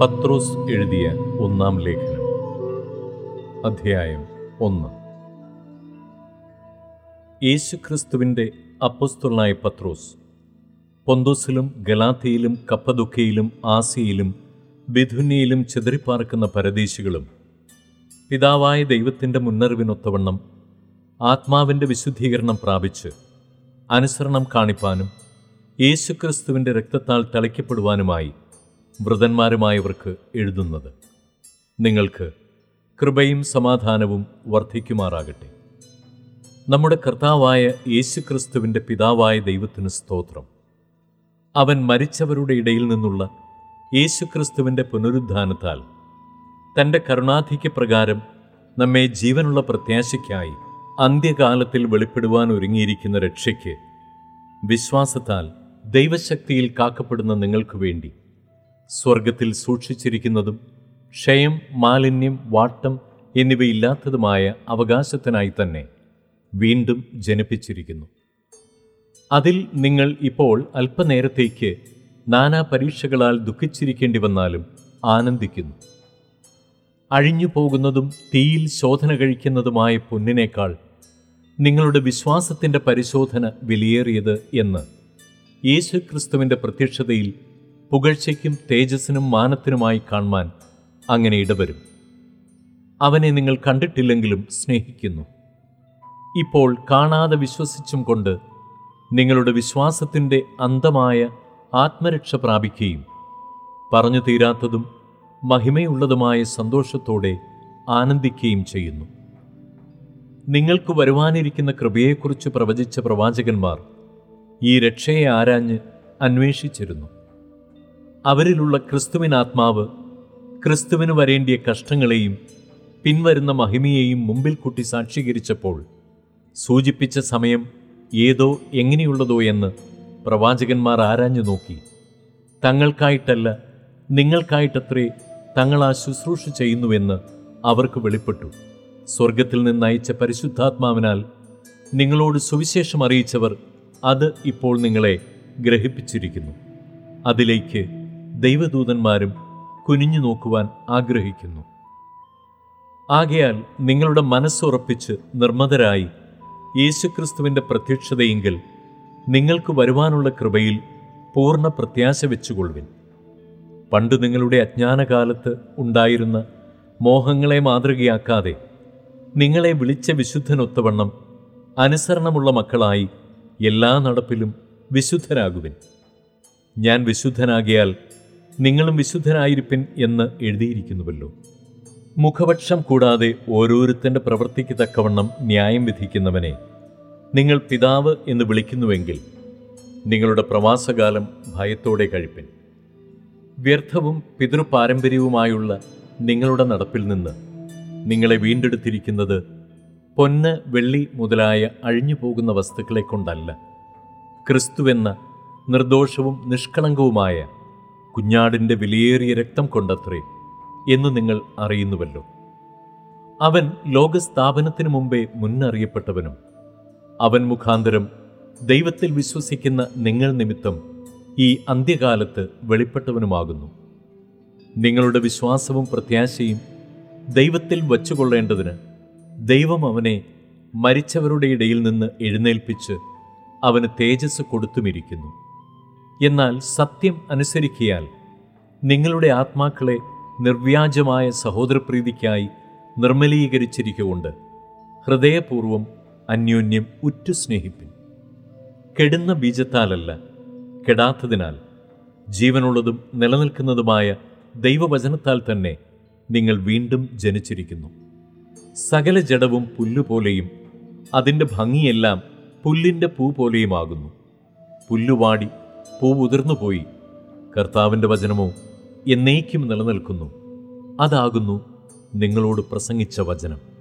പത്രോസ് എഴുതിയ ഒന്നാം ലേഖനം അധ്യായം ഒന്ന് യേശുക്രിസ്തുവിൻ്റെ അപ്പസ്തുലനായ പത്രോസ് പൊന്തോസിലും ഗലാത്തിയിലും കപ്പദുക്കയിലും ആസിയയിലും ബിഥുന്യയിലും ചിതറിപ്പാർക്കുന്ന പരദേശികളും പിതാവായ ദൈവത്തിൻ്റെ മുന്നറിവിനൊത്തവണ്ണം ആത്മാവിൻ്റെ വിശുദ്ധീകരണം പ്രാപിച്ച് അനുസരണം കാണിപ്പാനും യേശുക്രിസ്തുവിൻ്റെ രക്തത്താൽ തളിക്കപ്പെടുവാനുമായി വൃതന്മാരുമായവർക്ക് എഴുതുന്നത് നിങ്ങൾക്ക് കൃപയും സമാധാനവും വർദ്ധിക്കുമാറാകട്ടെ നമ്മുടെ കർത്താവായ യേശുക്രിസ്തുവിൻ്റെ പിതാവായ ദൈവത്തിന് സ്തോത്രം അവൻ മരിച്ചവരുടെ ഇടയിൽ നിന്നുള്ള യേശുക്രിസ്തുവിൻ്റെ പുനരുദ്ധാനത്താൽ തൻ്റെ കരുണാധിക്യപ്രകാരം നമ്മെ ജീവനുള്ള പ്രത്യാശയ്ക്കായി അന്ത്യകാലത്തിൽ വെളിപ്പെടുവാൻ ഒരുങ്ങിയിരിക്കുന്ന രക്ഷയ്ക്ക് വിശ്വാസത്താൽ ദൈവശക്തിയിൽ കാക്കപ്പെടുന്ന നിങ്ങൾക്ക് വേണ്ടി സ്വർഗത്തിൽ സൂക്ഷിച്ചിരിക്കുന്നതും ക്ഷയം മാലിന്യം വാട്ടം എന്നിവയില്ലാത്തതുമായ അവകാശത്തിനായി തന്നെ വീണ്ടും ജനിപ്പിച്ചിരിക്കുന്നു അതിൽ നിങ്ങൾ ഇപ്പോൾ അല്പനേരത്തേക്ക് നാനാ പരീക്ഷകളാൽ ദുഃഖിച്ചിരിക്കേണ്ടി വന്നാലും ആനന്ദിക്കുന്നു അഴിഞ്ഞു പോകുന്നതും തീയിൽ ശോധന കഴിക്കുന്നതുമായ പൊന്നിനേക്കാൾ നിങ്ങളുടെ വിശ്വാസത്തിൻ്റെ പരിശോധന വിലയേറിയത് എന്ന് യേശുക്രിസ്തുവിൻ്റെ പ്രത്യക്ഷതയിൽ പുകഴ്ചയ്ക്കും തേജസ്സിനും മാനത്തിനുമായി കാണുവാൻ അങ്ങനെ ഇടവരും അവനെ നിങ്ങൾ കണ്ടിട്ടില്ലെങ്കിലും സ്നേഹിക്കുന്നു ഇപ്പോൾ കാണാതെ വിശ്വസിച്ചും കൊണ്ട് നിങ്ങളുടെ വിശ്വാസത്തിൻ്റെ അന്തമായ ആത്മരക്ഷ പ്രാപിക്കുകയും പറഞ്ഞു തീരാത്തതും മഹിമയുള്ളതുമായ സന്തോഷത്തോടെ ആനന്ദിക്കുകയും ചെയ്യുന്നു നിങ്ങൾക്ക് വരുവാനിരിക്കുന്ന കൃപയെക്കുറിച്ച് പ്രവചിച്ച പ്രവാചകന്മാർ ഈ രക്ഷയെ ആരാഞ്ഞ് അന്വേഷിച്ചിരുന്നു അവരിലുള്ള ക്രിസ്തുവിനാത്മാവ് ക്രിസ്തുവിന് വരേണ്ടിയ കഷ്ടങ്ങളെയും പിൻവരുന്ന മഹിമയെയും മുമ്പിൽ കൂട്ടി സാക്ഷീകരിച്ചപ്പോൾ സൂചിപ്പിച്ച സമയം ഏതോ എങ്ങനെയുള്ളതോ എന്ന് പ്രവാചകന്മാർ ആരാഞ്ഞു നോക്കി തങ്ങൾക്കായിട്ടല്ല നിങ്ങൾക്കായിട്ടത്രേ തങ്ങൾ ആ ശുശ്രൂഷ ചെയ്യുന്നുവെന്ന് അവർക്ക് വെളിപ്പെട്ടു സ്വർഗത്തിൽ നിന്ന് അയച്ച പരിശുദ്ധാത്മാവിനാൽ നിങ്ങളോട് സുവിശേഷം അറിയിച്ചവർ അത് ഇപ്പോൾ നിങ്ങളെ ഗ്രഹിപ്പിച്ചിരിക്കുന്നു അതിലേക്ക് ദൈവദൂതന്മാരും കുനിഞ്ഞു നോക്കുവാൻ ആഗ്രഹിക്കുന്നു ആകയാൽ നിങ്ങളുടെ മനസ്സുറപ്പിച്ച് നിർമ്മതരായി യേശുക്രിസ്തുവിൻ്റെ പ്രത്യക്ഷതയെങ്കിൽ നിങ്ങൾക്ക് വരുവാനുള്ള കൃപയിൽ പൂർണ്ണ പ്രത്യാശ വെച്ചുകൊള്ളുവിൻ പണ്ട് നിങ്ങളുടെ അജ്ഞാനകാലത്ത് ഉണ്ടായിരുന്ന മോഹങ്ങളെ മാതൃകയാക്കാതെ നിങ്ങളെ വിളിച്ച വിശുദ്ധനൊത്തവണ്ണം അനുസരണമുള്ള മക്കളായി എല്ലാ നടപ്പിലും വിശുദ്ധരാകുവിൻ ഞാൻ വിശുദ്ധനാകിയാൽ നിങ്ങളും വിശുദ്ധനായിരിപ്പിൻ എന്ന് എഴുതിയിരിക്കുന്നുവല്ലോ മുഖപക്ഷം കൂടാതെ ഓരോരുത്തൻ്റെ പ്രവൃത്തിക്ക് തക്കവണ്ണം ന്യായം വിധിക്കുന്നവനെ നിങ്ങൾ പിതാവ് എന്ന് വിളിക്കുന്നുവെങ്കിൽ നിങ്ങളുടെ പ്രവാസകാലം ഭയത്തോടെ കഴിപ്പിൻ വ്യർത്ഥവും പിതൃപാരമ്പര്യവുമായുള്ള നിങ്ങളുടെ നടപ്പിൽ നിന്ന് നിങ്ങളെ വീണ്ടെടുത്തിരിക്കുന്നത് പൊന്ന് വെള്ളി മുതലായ അഴിഞ്ഞു പോകുന്ന വസ്തുക്കളെ കൊണ്ടല്ല ക്രിസ്തുവെന്ന നിർദോഷവും നിഷ്കളങ്കവുമായ കുഞ്ഞാടിൻ്റെ വിലയേറിയ രക്തം കൊണ്ടത്രേ എന്ന് നിങ്ങൾ അറിയുന്നുവല്ലോ അവൻ ലോകസ്ഥാപനത്തിനു മുമ്പേ മുന്നറിയപ്പെട്ടവനും അവൻ മുഖാന്തരം ദൈവത്തിൽ വിശ്വസിക്കുന്ന നിങ്ങൾ നിമിത്തം ഈ അന്ത്യകാലത്ത് വെളിപ്പെട്ടവനുമാകുന്നു നിങ്ങളുടെ വിശ്വാസവും പ്രത്യാശയും ദൈവത്തിൽ വച്ചുകൊള്ളേണ്ടതിന് ദൈവം അവനെ മരിച്ചവരുടെ ഇടയിൽ നിന്ന് എഴുന്നേൽപ്പിച്ച് അവന് തേജസ് കൊടുത്തുമിരിക്കുന്നു എന്നാൽ സത്യം അനുസരിക്കിയാൽ നിങ്ങളുടെ ആത്മാക്കളെ നിർവ്യാജമായ സഹോദരപ്രീതിക്കായി നിർമ്മലീകരിച്ചിരിക്കുകൊണ്ട് ഹൃദയപൂർവം അന്യോന്യം ഉറ്റു സ്നേഹിപ്പിൻ കെടുന്ന ബീജത്താലല്ല കെടാത്തതിനാൽ ജീവനുള്ളതും നിലനിൽക്കുന്നതുമായ ദൈവവചനത്താൽ തന്നെ നിങ്ങൾ വീണ്ടും ജനിച്ചിരിക്കുന്നു സകല ജഡവും പുല്ലുപോലെയും അതിൻ്റെ ഭംഗിയെല്ലാം പുല്ലിൻ്റെ പൂ പോലെയുമാകുന്നു പുല്ലുവാടി പൂ ഉതിർന്നുപോയി കർത്താവിൻ്റെ വചനമോ എന്നേക്കും നിലനിൽക്കുന്നു അതാകുന്നു നിങ്ങളോട് പ്രസംഗിച്ച വചനം